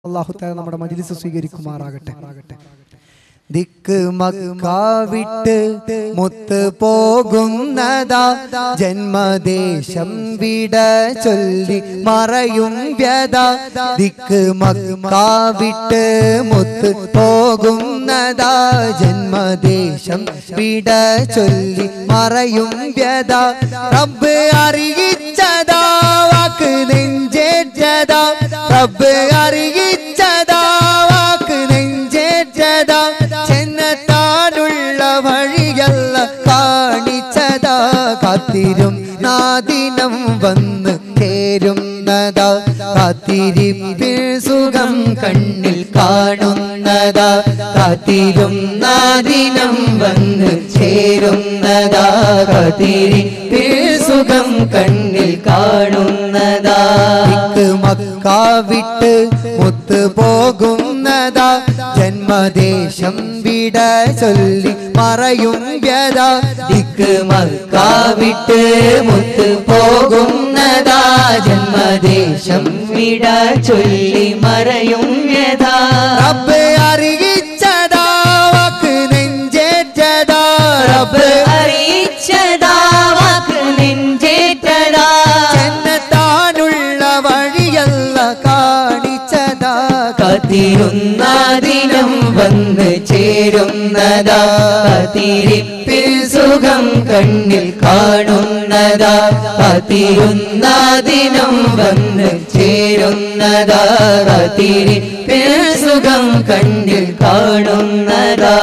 അള്ളാഹു താല നമ്മുടെ മജ്ലിസ് സ്വീകരിക്കുമാറാകട്ടെ ദിക്ക് മക്കാവിട്ട് മുത്ത് പോകുന്നതാ ജന്മദേശം വിട ചൊല്ലി മറയും വ്യത ദിക്ക് മക്കാവിട്ട് മുത്ത് പോകുന്നതാ ജന്മദേശം വിട ചൊല്ലി മറയും വ്യത റബ്ബ് അറിയിച്ചതാ വാക്ക് നെഞ്ചേറ്റതാ റബ്ബ് അറിയിച്ചതാ വാക്ക് നെഞ്ചേറ്റതാ ചെന്നത്താനുള്ള വഴിയല്ല കാണിച്ചതാ കാത്തിരും നാദിനം വന്ന് ചേരുന്നതാ കാത്തിരിപ്പിൽ സുഖം കണ്ണിൽ കാണുന്നതാ കാത്തിരും നാദിനം വന്ന് ചേരുന്നതാ കാത്തിരിപ്പിൽ സുഖം കണ്ണിൽ കാണുന്നതാ ദിക്ക് മക്ക വിട്ട് മുത്ത് പോകുന്നതാ ജന്മദേശം വിട ചൊല്ലി മറയും വ്യത ദിക്ക് മക്ക വിട്ട് മുത്ത് പോകുന്നതാ ജന്മദേശം വിട ചൊല്ലി മറയും യഥാ റബ്ബ് അറിയിച്ചതാ വാക്ക് നെഞ്ചേറ്റതാ റബ്ബ് അറിയിച്ചതാ വാക്ക് നെഞ്ചേറ്റതാ ചെന്നെത്താനുള്ള വഴിയല്ല കാണിച്ചതാ കാത്തിരുന്ന ദിനം വന്ന് ചേരുന്നതാ കാത്തിരിപ്പിൽ സുഖം കണ്ണിൽ കാണുന്നതാ കാത്തിരുന്ന ദിനം വന്ന് ചേരുന്നതാ കാത്തിരിപ്പിൽ സുഖം കണ്ണിൽ കാണുന്നതാ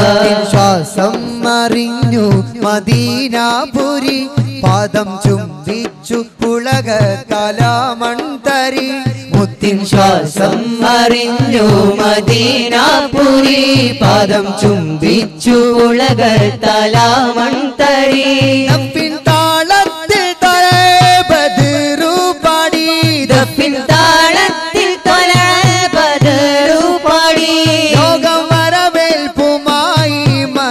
ശ്വാസം അറിഞ്ഞു മദീനാപുരി പാദം ചുംബിച്ചു പുളക കലാമൺതരി മുത്തിൻ ശ്വാസം അറിഞ്ഞു മദീനാപുരി പാദം ചുംബിച്ചു ഉലക തലാമൺ തരി പിൻ താളത്തിൽ തറേ ബദിറു പാടി പിൻ താളത്തിൽ തൊല പതറു പാടി ലോകം വരവേൽപ്പുമായി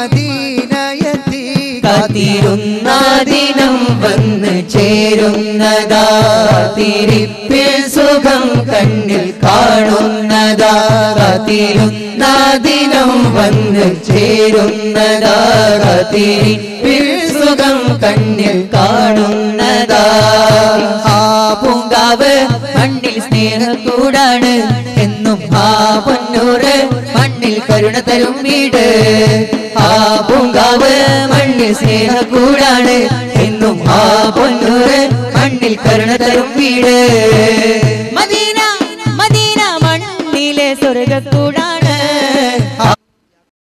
മദീനയെത്തി കാത്തിരുന്ന ദിനം വന്ന് ചേരുന്നതാ തിരിപ്പിൽ സുഖം കണ്ണിൽ കാണുന്നതാ കാത്തിരുന്ന ദിനം വന്ന് ചേരുന്നതാ തിരിപ്പിൽ സുഖം കണ്ണിൽ കാണുന്നതാ ആ പൂങ്കാവ് മണ്ണിൽ സ്നേഹക്കൂടാണ് എന്നും ആ പൊന്നൂറ് മണ്ണിൽ കരുണ തരും വീട് ആ പൂങ്കാവ് മണ്ണിൽ സ്നേഹക്കൂടാണ് എന്നും ആ പൊന്നൂറ് മണ്ണിൽ കരുണ തരും വീട് മദീന മദീന മണ്ണിലെ സ്വർഗക്കൂടാണ്